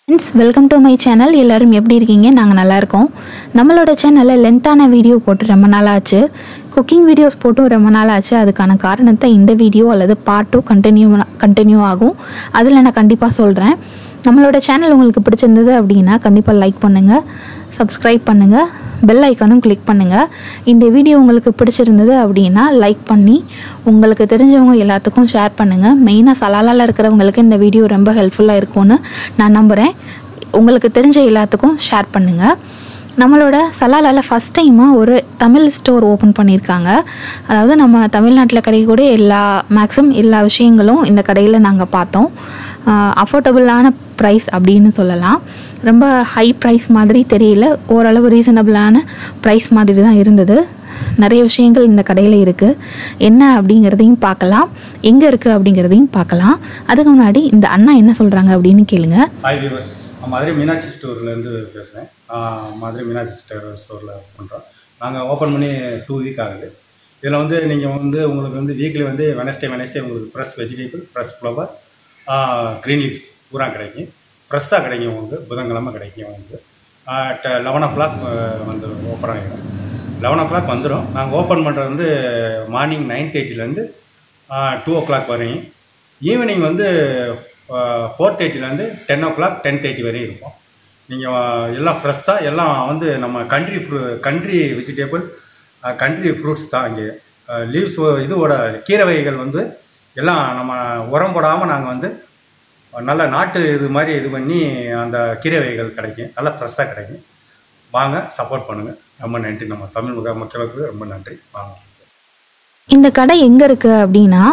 friends welcome to my channel எல்லோரும் எப்படி இருக்கீங்க நாங்கள் நல்லா இருக்கோம் நம்மளோட சேனலில் லென்த்தான வீடியோ போட்டு ரொம்ப நாள் ஆச்சு குக்கிங் வீடியோஸ் போட்டும் ரொம்ப நாள் ஆச்சு அதுக்கான காரணத்தை இந்த வீடியோ அல்லது பார்ட் டூ கண்டினியூ கண்டினியூ ஆகும் அதில் நான் கண்டிப்பாக சொல்கிறேன் நம்மளோட சேனல் உங்களுக்கு பிடிச்சிருந்தது அப்படின்னா கண்டிப்பாக லைக் பண்ணுங்கள் சப்ஸ்கிரைப் பண்ணுங்கள் பெல் ஐக்கானும் கிளிக் பண்ணுங்கள் இந்த வீடியோ உங்களுக்கு பிடிச்சிருந்தது அப்படின்னா லைக் பண்ணி உங்களுக்கு தெரிஞ்சவங்க எல்லாத்துக்கும் ஷேர் பண்ணுங்கள் மெயினாக சலாலாவில் இருக்கிறவங்களுக்கு இந்த வீடியோ ரொம்ப ஹெல்ப்ஃபுல்லாக இருக்கும்னு நான் நம்புகிறேன் உங்களுக்கு தெரிஞ்ச எல்லாத்துக்கும் ஷேர் பண்ணுங்கள் நம்மளோட சலாலாவில் ஃபஸ்ட் டைமாக ஒரு தமிழ் ஸ்டோர் ஓப்பன் பண்ணியிருக்காங்க அதாவது நம்ம தமிழ்நாட்டில் கிடைக்கக்கூடிய எல்லா மேக்ஸிமம் எல்லா விஷயங்களும் இந்த கடையில் நாங்கள் பார்த்தோம் அஃபோர்டபுளான ப்ரைஸ் அப்படின்னு சொல்லலாம் ரொம்ப ஹை ப்ரைஸ் மாதிரி தெரியல ஓரளவு ரீசனபிளான ப்ரைஸ் மாதிரி தான் இருந்தது நிறைய விஷயங்கள் இந்த கடையில் இருக்குது என்ன அப்படிங்கிறதையும் பார்க்கலாம் எங்கே இருக்குது அப்படிங்கிறதையும் பார்க்கலாம் அதுக்கு முன்னாடி இந்த அண்ணா என்ன சொல்கிறாங்க அப்படின்னு கேளுங்க ஹாய் வியூவர்ஸ் மதுரை மீனாட்சி ஸ்டோர்லேருந்து பேசுகிறேன் மதுரை மீனாட்சி ஸ்டோர் ஸ்டோரில் பண்ணுறோம் நாங்கள் ஓப்பன் பண்ணி டூ வீக் ஆகுது இதில் வந்து நீங்கள் வந்து உங்களுக்கு வந்து வீக்லி வந்து வெனஸ்டே வெனஸ்டே உங்களுக்கு fresh vegetable fresh flower green leaves பூரா கிடைக்கும் ஃப்ரெஷ்ஷாக கிடைக்கும் உங்களுக்கு புதன்கிழமை கிடைக்கும் உங்களுக்கு அட் லெவன் ஓ கிளாக் வந்து ஓப்பன் ஆகிடும் லெவன் ஓ கிளாக் வந்துடும் நாங்கள் ஓப்பன் பண்ணுறது வந்து மார்னிங் நைன் தேர்ட்டிலேருந்து டூ ஓ கிளாக் வரையும் ஈவினிங் வந்து ஃபோர் தேர்ட்டிலேருந்து ten o'clock ten thirty வரையும் இருக்கும் நீங்கள் எல்லாம் ஃப்ரெஷ்ஷாக எல்லாம் வந்து நம்ம கண்ட்ரி ஃப்ரூ கண்ட்ரி வெஜிடபிள் கண்ட்ரி ஃப்ரூட்ஸ் தான் இங்கே லீவ்ஸ் இதோட கீரை வகைகள் வந்து எல்லாம் நம்ம உரம் போடாமல் நாங்கள் வந்து நல்ல நாட்டு இது மாதிரி இது பண்ணி அந்த கீரை வகைகள் கிடைக்கும் நல்லா ஃப்ரெஷ்ஷாக கிடைக்கும் வாங்க சப்போர்ட் பண்ணுங்கள் ரொம்ப நன்றி நம்ம தமிழ் முக மக்களுக்கு ரொம்ப நன்றி வாங்க இந்த கடை எங்கே இருக்குது அப்படின்னா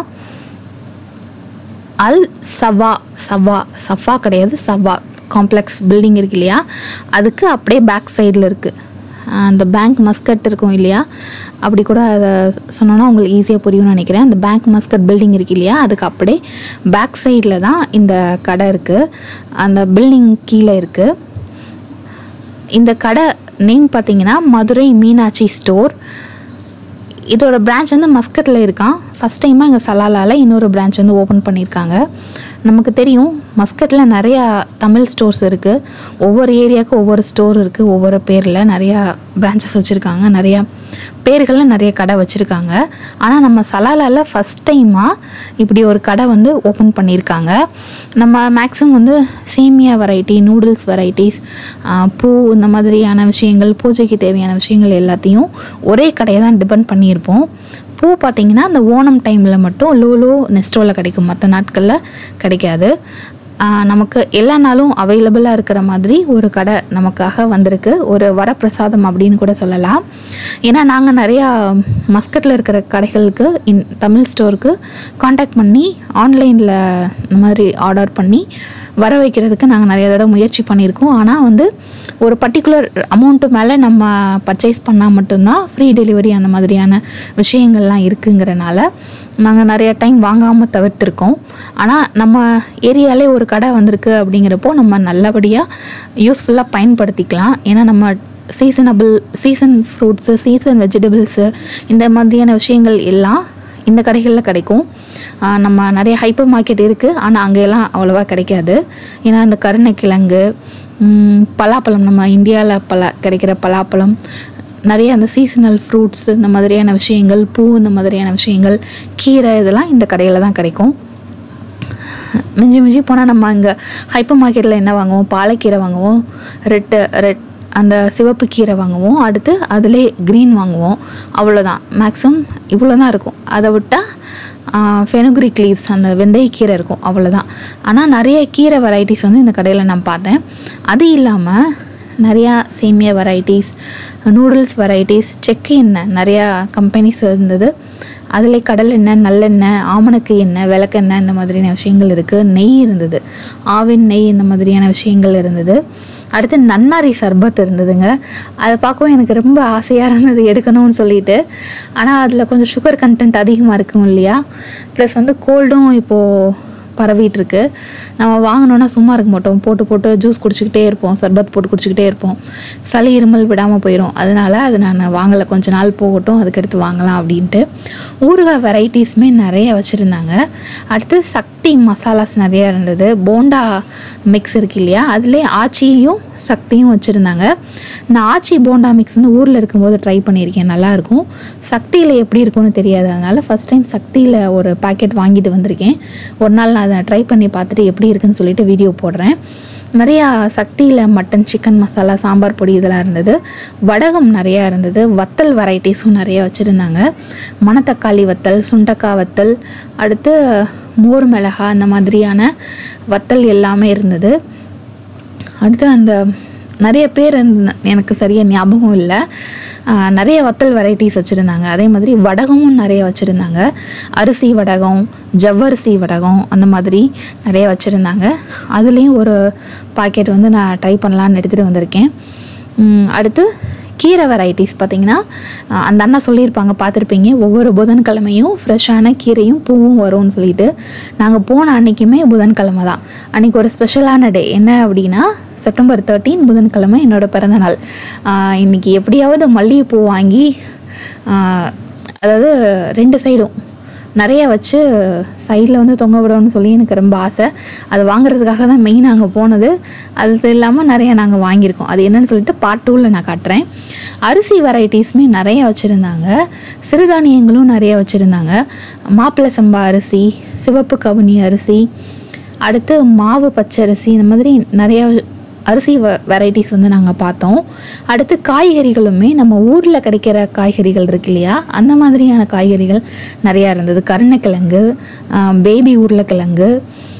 அல் சவா சவா சஃபா கிடையாது சவா காம்ப்ளெக்ஸ் பில்டிங் இருக்கு இல்லையா அதுக்கு அப்படியே பேக் சைடில் இருக்குது அந்த பேங்க் மஸ்கட் இருக்கும் இல்லையா அப்படி கூட அதை சொன்னோன்னா உங்களுக்கு ஈஸியாக புரியும்னு நினைக்கிறேன் அந்த பேங்க் மஸ்கட் பில்டிங் இருக்கு இல்லையா அதுக்கு அப்படியே பேக் சைடில் தான் இந்த கடை இருக்குது அந்த பில்டிங் கீழே இருக்குது இந்த கடை நேம் பார்த்தீங்கன்னா மதுரை மீனாட்சி ஸ்டோர் இதோட பிரான்ச் வந்து மஸ்கட்டில் இருக்கான் ஃபஸ்ட் டைமாக இங்கே சலாலாவில் இன்னொரு பிரான்ச் வந்து ஓப்பன் பண்ணியிருக்காங்க நமக்கு தெரியும் மஸ்கட்டில் நிறையா தமிழ் ஸ்டோர்ஸ் இருக்குது ஒவ்வொரு ஏரியாவுக்கும் ஒவ்வொரு ஸ்டோர் இருக்குது ஒவ்வொரு பேரில் நிறையா பிரான்ச்சஸ் வச்சுருக்காங்க நிறையா பேர்களில் நிறைய கடை வச்சுருக்காங்க ஆனால் நம்ம சலாலாவில் ஃபஸ்ட் டைமாக இப்படி ஒரு கடை வந்து ஓப்பன் பண்ணியிருக்காங்க நம்ம மேக்ஸிமம் வந்து சேமியா வெரைட்டி நூடுல்ஸ் வெரைட்டிஸ் பூ இந்த மாதிரியான விஷயங்கள் பூஜைக்கு தேவையான விஷயங்கள் எல்லாத்தையும் ஒரே கடையை தான் டிபெண்ட் பண்ணியிருப்போம் பூ பார்த்திங்கன்னா அந்த ஓணம் டைமில் மட்டும் லோ லோ நெஸ்டோவில் கிடைக்கும் மற்ற நாட்களில் கிடைக்காது நமக்கு எல்லா நாளும் அவைலபிளாக இருக்கிற மாதிரி ஒரு கடை நமக்காக வந்திருக்கு ஒரு வரப்பிரசாதம் அப்படின்னு கூட சொல்லலாம் ஏன்னா நாங்கள் நிறையா மஸ்கட்டில் இருக்கிற கடைகளுக்கு இன் தமிழ் ஸ்டோருக்கு காண்டாக்ட் பண்ணி ஆன்லைனில் இந்த மாதிரி ஆர்டர் பண்ணி வர வைக்கிறதுக்கு நாங்கள் நிறைய தடவை முயற்சி பண்ணியிருக்கோம் ஆனால் வந்து ஒரு பர்டிகுலர் அமௌண்ட்டு மேலே நம்ம பர்ச்சேஸ் பண்ணால் மட்டும்தான் ஃப்ரீ டெலிவரி அந்த மாதிரியான விஷயங்கள்லாம் இருக்குங்கிறனால நாங்கள் நிறைய டைம் வாங்காமல் தவிர்த்துருக்கோம் ஆனால் நம்ம ஏரியாலே ஒரு கடை வந்திருக்கு அப்படிங்கிறப்போ நம்ம நல்லபடியாக யூஸ்ஃபுல்லாக பயன்படுத்திக்கலாம் ஏன்னா நம்ம seasonable season fruits season vegetables இந்த மாதிரியான விஷயங்கள் எல்லாம் இந்த கடைகளில் கிடைக்கும் நம்ம நிறைய ஹைப்பர் மார்க்கெட் இருக்குது ஆனால் அங்கெல்லாம் அவ்வளோவா கிடைக்காது ஏன்னா அந்த கருணைக்கிழங்கு பலாப்பழம் நம்ம இந்தியாவில் பல கிடைக்கிற பலாப்பழம் நிறைய அந்த சீசனல் ஃப்ரூட்ஸ் இந்த மாதிரியான விஷயங்கள் பூ இந்த மாதிரியான விஷயங்கள் கீரை இதெல்லாம் இந்த கடையில் தான் கிடைக்கும் மிஞ்சி மிஞ்சி போனால் நம்ம இங்கே ஹைப்பர் மார்க்கெட்டில் என்ன வாங்குவோம் பாலக்கீரை வாங்குவோம் ரெட்டு ரெட் அந்த சிவப்பு கீரை வாங்குவோம் அடுத்து அதிலே க்ரீன் வாங்குவோம் அவ்வளோதான் மேக்ஸிமம் இவ்வளோ தான் இருக்கும் அதை விட்டால் ஃபெனுக்ரிக் லீவ்ஸ் அந்த வெந்தயக்கீரை இருக்கும் அவ்வளோதான் ஆனால் நிறைய கீரை வெரைட்டிஸ் வந்து இந்த கடையில் நான் பார்த்தேன் அது இல்லாமல் நிறையா சேமியா வெரைட்டிஸ் நூடுல்ஸ் வெரைட்டிஸ் செக்கு எண்ணெய் நிறையா கம்பெனிஸ் இருந்தது அதில் கடல் எண்ணெய் நல்லெண்ணெய் ஆமணக்கு எண்ணெய் விளக்கெண்ணெய் இந்த மாதிரியான விஷயங்கள் இருக்குது நெய் இருந்தது ஆவின் நெய் இந்த மாதிரியான விஷயங்கள் இருந்தது அடுத்து நன்னாரி சர்பத் இருந்ததுங்க அதை பார்க்கவும் எனக்கு ரொம்ப ஆசையாக இருந்தது எடுக்கணும்னு சொல்லிட்டு ஆனால் அதில் கொஞ்சம் சுகர் கண்டென்ட் அதிகமாக இருக்கும் இல்லையா ப்ளஸ் வந்து கோல்டும் இப்போது பரவிட்டுருக்கு நம்ம வாங்கினோன்னா சும்மா இருக்க மாட்டோம் போட்டு போட்டு ஜூஸ் குடிச்சிக்கிட்டே இருப்போம் சர்பத் போட்டு குடிச்சிக்கிட்டே இருப்போம் சளி இருமல் விடாமல் போயிடும் அதனால அது நான் வாங்கலை கொஞ்ச நாள் போகட்டும் அதுக்கடுத்து வாங்கலாம் அப்படின்ட்டு ஊறுகாய் வெரைட்டிஸுமே நிறைய வச்சுருந்தாங்க அடுத்து சக்தி மசாலாஸ் நிறைய இருந்தது போண்டா மிக்ஸ் இருக்கு இல்லையா அதுலேயே ஆச்சியும் சக்தியும் வச்சுருந்தாங்க நான் ஆச்சி போண்டா மிக்ஸ் வந்து ஊரில் இருக்கும்போது ட்ரை பண்ணியிருக்கேன் நல்லாயிருக்கும் சக்தியில் எப்படி இருக்கும்னு தெரியாது அதனால் ஃபஸ்ட் டைம் சக்தியில் ஒரு பாக்கெட் வாங்கிட்டு வந்திருக்கேன் ஒரு நாள் நான் அதை ட்ரை பண்ணி பார்த்துட்டு எப்படி இருக்குன்னு சொல்லிட்டு வீடியோ போடுறேன் நிறையா சக்தியில் மட்டன் சிக்கன் மசாலா சாம்பார் பொடி இதெல்லாம் இருந்தது வடகம் நிறையா இருந்தது வத்தல் வெரைட்டிஸும் நிறைய வச்சுருந்தாங்க மணத்தக்காளி வத்தல் சுண்டக்காய் வத்தல் அடுத்து மோர் மிளகா அந்த மாதிரியான வத்தல் எல்லாமே இருந்தது அடுத்து அந்த நிறைய பேர் இருந்த- எனக்கு சரியாக ஞாபகம் இல்லை ஆஹ் நிறைய வத்தல் வெரைட்டிஸ் வச்சுருந்தாங்க அதே மாதிரி வடகமும் நிறைய வச்சுருந்தாங்க அரிசி வடகம் ஜவ்வரிசி வடகம் அந்த மாதிரி நிறைய வச்சுருந்தாங்க அதுலேயும் ஒரு பாக்கெட் வந்து நான் ட்ரை பண்ணலான்னு எடுத்துகிட்டு வந்திருக்கேன் உம், அடுத்து கீரை வெரைட்டிஸ் பார்த்தீங்கன்னா அஹ், அந்த அண்ணா சொல்லியிருப்பாங்க பார்த்துருப்பீங்க ஒவ்வொரு புதன்கிழமையும் ஃப்ரெஷ்ஷான கீரையும் பூவும் வரும்னு சொல்லிட்டு நாங்கள் போன அன்னைக்குமே புதன்கிழமை தான் அன்றைக்கி ஒரு ஸ்பெஷலான டே என்ன அப்படின்னா செப்டம்பர் தேர்ட்டீன் புதன்கிழமை என்னோட பிறந்த நாள் ஆஹ், இன்னைக்கு எப்படியாவது மல்லிகைப்பூ வாங்கி ஆஹ், அதாவது ரெண்டு சைடும் நிறைய வச்சு சைடில் வந்து தொங்க விடணும்னு சொல்லி எனக்கு ரொம்ப ஆசை அது வாங்குறதுக்காக தான் மெயின் அங்கே போனது அது இல்லாமல் நிறைய நாங்கள் வாங்கியிருக்கோம் அது என்னன்னு சொல்லிட்டு பார்ட் டூவில் நான் காட்டுறேன் அரிசி வெரைட்டிஸுமே நிறைய வச்சுருந்தாங்க சிறுதானியங்களும் நிறைய வச்சுருந்தாங்க மாப்பிள்ளை சம்பா அரிசி சிவப்பு கவுனி அரிசி அடுத்து மாவு பச்சரிசி இந்த மாதிரி நிறைய அரிசி வ வெரைட்டிஸ் வந்து நாங்கள் பார்த்தோம் அடுத்து காய்கறிகளுமே நம்ம ஊரில் கிடைக்கிற காய்கறிகள் இருக்கு இல்லையா அந்த மாதிரியான காய்கறிகள் நிறையா இருந்தது கருணக்கிழங்கு பேபி உருளைக்கிழங்கு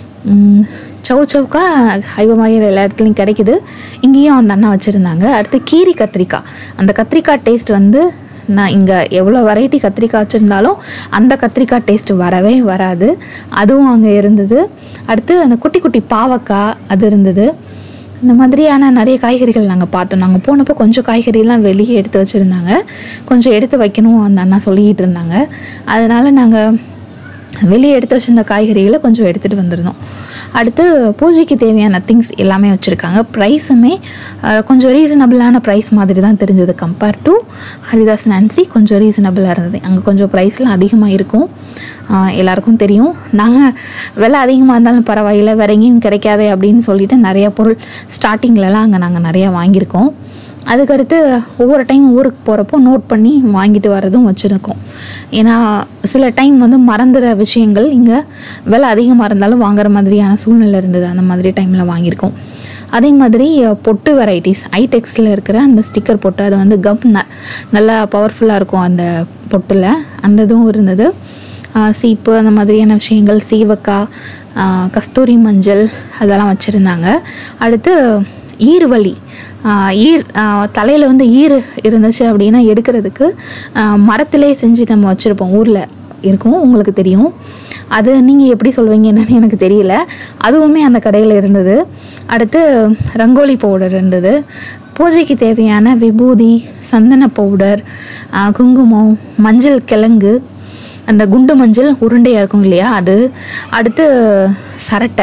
ம், சவு சவுக்கா ஹைவமாயிர எல்லா இடத்துலையும் கிடைக்குது இங்கேயும் அந்த அண்ணா வச்சுருந்தாங்க அடுத்து கீரி கத்திரிக்காய் அந்த கத்திரிக்காய் டேஸ்ட் வந்து நான் இங்கே எவ்வளோ வெரைட்டி கத்திரிக்காய் வச்சுருந்தாலும் அந்த கத்திரிக்காய் டேஸ்ட் வரவே வராது அதுவும் அங்கே இருந்தது அடுத்து அந்த குட்டி குட்டி பாவக்காய் அது இருந்தது இந்த மாதிரியான நிறைய காய்கறிகள் நாங்கள் பார்த்தோம் நாங்கள் போனப்போ கொஞ்சம் காய்கறிலாம் வெளியே எடுத்து வச்சுருந்தாங்க கொஞ்சம் எடுத்து வைக்கணும் அந்த அண்ணா சொல்லிக்கிட்டு இருந்தாங்க அதனால் நாங்கள் வெளியே எடுத்து வச்சிருந்த காய்கறிகளை கொஞ்சம் எடுத்துகிட்டு வந்திருந்தோம் அடுத்து பூஜைக்கு தேவையான திங்ஸ் எல்லாமே வச்சுருக்காங்க ப்ரைஸுமே கொஞ்சம் ரீசனபிளான ப்ரைஸ் மாதிரி தான் தெரிஞ்சது கம்பேர் டு ஹரிதாஸ் நான்சி கொஞ்சம் ரீசனபிளாக இருந்தது அங்கே கொஞ்சம் ப்ரைஸ்லாம் அதிகமாக இருக்கும் ஆஹ் எல்லாருக்கும் தெரியும் நாங்கள் விலை அதிகமாக இருந்தாலும் பரவாயில்லை வேற எங்கேயும் கிடைக்காதே அப்படின்னு சொல்லிட்டு நிறைய பொருள் ஸ்டார்டிங்லலாம் அங்கே நாங்கள் நிறையா வாங்கியிருக்கோம் அதுக்கடுத்து ஒவ்வொரு டைம் ஊருக்கு போகிறப்போ நோட் பண்ணி வாங்கிட்டு வரதும் வச்சுருக்கோம் ஏன்னா சில டைம் வந்து மறந்துற விஷயங்கள் இங்கே விலை அதிகமாக இருந்தாலும் வாங்குற மாதிரியான சூழ்நிலை இருந்தது அந்த மாதிரி டைமில் வாங்கியிருக்கோம் அதே மாதிரி அஹ், பொட்டு வெரைட்டிஸ் ஐடெக்ஸில் இருக்கிற அந்த ஸ்டிக்கர் பொட்டு அது வந்து கம் ந நல்லா பவர்ஃபுல்லாக இருக்கும் அந்த பொட்டில் அந்த இதுவும் இருந்தது ஆஹ் சீப்பு அந்த மாதிரியான விஷயங்கள் சீவக்காய் ஆஹ் கஸ்தூரி மஞ்சள் அதெல்லாம் வச்சுருந்தாங்க அடுத்து ஈர்வலி ஆஹ் ஈர் தலையில் வந்து ஈர் இருந்துச்சு அப்படின்னா எடுக்கிறதுக்கு ஆஹ் மரத்திலே செஞ்சு நம்ம வச்சுருப்போம் ஊரில் இருக்கும் உங்களுக்கு தெரியும் அது நீங்கள் எப்படி சொல்லுவீங்க என்னன்னு எனக்கு தெரியல அதுவுமே அந்த கடையில் இருந்தது அடுத்து ரங்கோலி பவுடர் இருந்தது பூஜைக்கு தேவையான விபூதி சந்தன பவுடர் ஆஹ் குங்குமம் மஞ்சள் கிழங்கு அந்த குண்டு மஞ்சள் உருண்டையாக இருக்கும் இல்லையா அது அடுத்து சரட்டை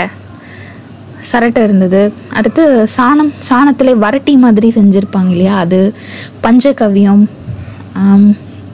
சரட்டை இருந்தது அடுத்து சாணம் சாணத்திலே வரட்டி மாதிரி செஞ்சுருப்பாங்க இல்லையா அது பஞ்சகவ்யம் ஆம்,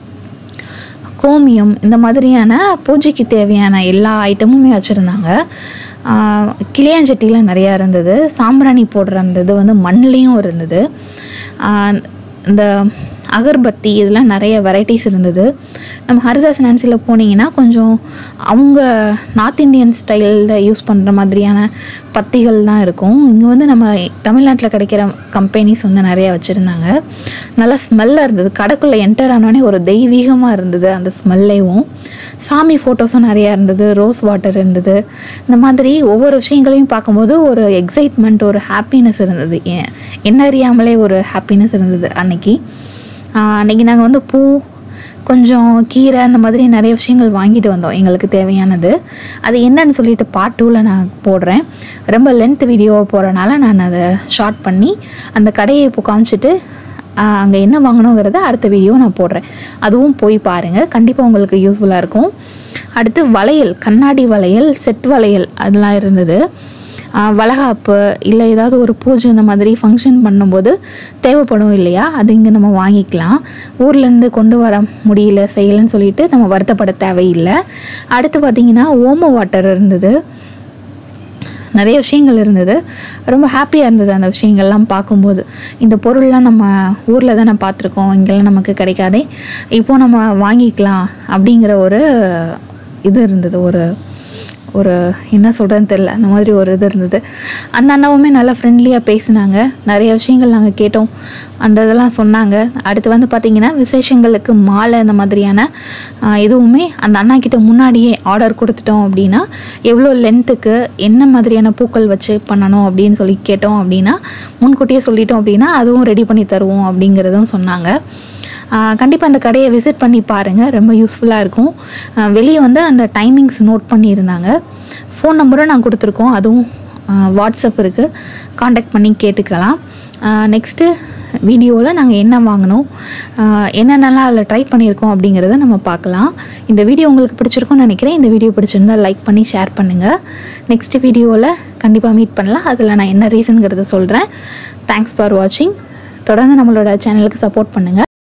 கோமியம் இந்த மாதிரியான பூஜைக்கு தேவையான எல்லா ஐட்டமுமே வச்சுருந்தாங்க கிளியாஞ்சட்டியில் நிறையா இருந்தது சாம்பிராணி போடுற அந்த இது வந்து மண்லேயும் இருந்தது ஆஹ் இந்த அகர்பத்தி இதெல்லாம் நிறைய வெரைட்டிஸ் இருந்தது நம்ம ஹரிதாஸ் நான்சியில் போனீங்கன்னா கொஞ்சம் அவங்க நார்த் இந்தியன் ஸ்டைலில் யூஸ் பண்ணுற மாதிரியான பத்திகள் தான் இருக்கும் இங்கே வந்து நம்ம தமிழ்நாட்டில் கிடைக்கிற கம்பெனிஸ் வந்து நிறைய வச்சுருந்தாங்க நல்லா ஸ்மெல்லாக இருந்தது கடைக்குள்ளே என்டர் ஆனோடனே ஒரு தெய்வீகமாக இருந்தது அந்த ஸ்மெல்லையும் சாமி ஃபோட்டோஸும் நிறையா இருந்தது ரோஸ் வாட்டர் இருந்தது இந்த மாதிரி ஒவ்வொரு விஷயங்களையும் பார்க்கும்போது ஒரு எக்ஸைட்மெண்ட் ஒரு ஹாப்பினஸ் இருந்தது எ- என்ன அறியாமலே ஒரு ஹாப்பினஸ் இருந்தது அன்னைக்கு ஆஹ் அன்னைக்கு நாங்கள் வந்து பூ கொஞ்சம் கீரை அந்த மாதிரி நிறைய விஷயங்கள் வாங்கிட்டு வந்தோம் எங்களுக்கு தேவையானது அது என்னன்னு சொல்லிட்டு பார்ட் டூவில் நான் போடுறேன் ரொம்ப லென்த் வீடியோ போகிறனால நான் அதை ஷார்ட் பண்ணி அந்த கடையை இப்போ காமிச்சிட்டு அங்கே என்ன வாங்கணுங்கிறத அடுத்த வீடியோ நான் போடுறேன் அதுவும் போய் பாருங்கள் கண்டிப்பாக உங்களுக்கு யூஸ்ஃபுல்லாக இருக்கும் அடுத்து வளையல் கண்ணாடி வளையல் செட் வளையல் அதெல்லாம் இருந்தது ஆஹ் வளகாப்பு இல்லை ஏதாவது ஒரு பூஜை இந்த மாதிரி ஃபங்க்ஷன் பண்ணும்போது தேவைப்படும் இல்லையா அது இங்கே நம்ம வாங்கிக்கலாம் ஊர்லேருந்து கொண்டு வர முடியல செய்யலைன்னு சொல்லிட்டு நம்ம வருத்தப்பட தேவையில்லை அடுத்து பார்த்திங்கன்னா ஓம வாட்டர் இருந்தது நிறைய விஷயங்கள் இருந்தது ரொம்ப ஹாப்பியாக இருந்தது அந்த விஷயங்கள்லாம் பார்க்கும்போது இந்த பொருள்லாம் நம்ம ஊரில் தானே பார்த்துருக்கோம் இங்கெல்லாம் நமக்கு கிடைக்காதே இப்போ நம்ம வாங்கிக்கலாம் அப்படிங்கிற ஒரு இது இருந்தது ஒரு ஒரு என்ன சொல்கிறதுன்னு தெரில அந்த மாதிரி ஒரு இது இருந்தது அந்த அண்ணாவுமே நல்லா ஃப்ரெண்ட்லியாக பேசினாங்க நிறைய விஷயங்கள் நாங்கள் கேட்டோம் அந்த இதெல்லாம் சொன்னாங்க அடுத்து வந்து பார்த்திங்கன்னா விசேஷங்களுக்கு மாலை அந்த மாதிரியான ஆஹ், இதுவுமே அந்த அண்ணா கிட்ட முன்னாடியே ஆர்டர் கொடுத்துட்டோம் அப்படின்னா எவ்வளோ லென்த்துக்கு என்ன மாதிரியான பூக்கள் வச்சு பண்ணணும் அப்படின்னு சொல்லி கேட்டோம் அப்படின்னா முன்கூட்டியே சொல்லிட்டோம் அப்படின்னா அதுவும் ரெடி பண்ணி தருவோம் அப்படிங்கிறதும் சொன்னாங்க கண்டிப்பாக அந்த கடையை விசிட் பண்ணி பாருங்கள் ரொம்ப யூஸ்ஃபுல்லாக இருக்கும் வெளியே வந்து அந்த டைமிங்ஸ் நோட் பண்ணியிருந்தாங்க ஃபோன் நம்பரும் நான் கொடுத்துருக்கோம் அதுவும் வாட்ஸ்அப் இருக்குது காண்டாக்ட் பண்ணி கேட்டுக்கலாம் நெக்ஸ்ட்டு வீடியோவில் நாங்கள் என்ன வாங்கினோம் ஆஹ் என்னென்னலாம் அதில் ட்ரை பண்ணியிருக்கோம் அப்படிங்கிறத நம்ம பார்க்கலாம் இந்த வீடியோ உங்களுக்கு பிடிச்சிருக்கும்னு நினைக்கிறேன் இந்த வீடியோ பிடிச்சிருந்தா லைக் பண்ணி ஷேர் பண்ணுங்கள் நெக்ஸ்ட் வீடியோவில் கண்டிப்பாக மீட் பண்ணலாம் அதில் நான் என்ன ரீசனுங்கிறத சொல்கிறேன் தேங்க்ஸ் ஃபார் வாட்சிங் தொடர்ந்து நம்மளோட சேனலுக்கு சப்போர்ட் பண்ணுங்கள்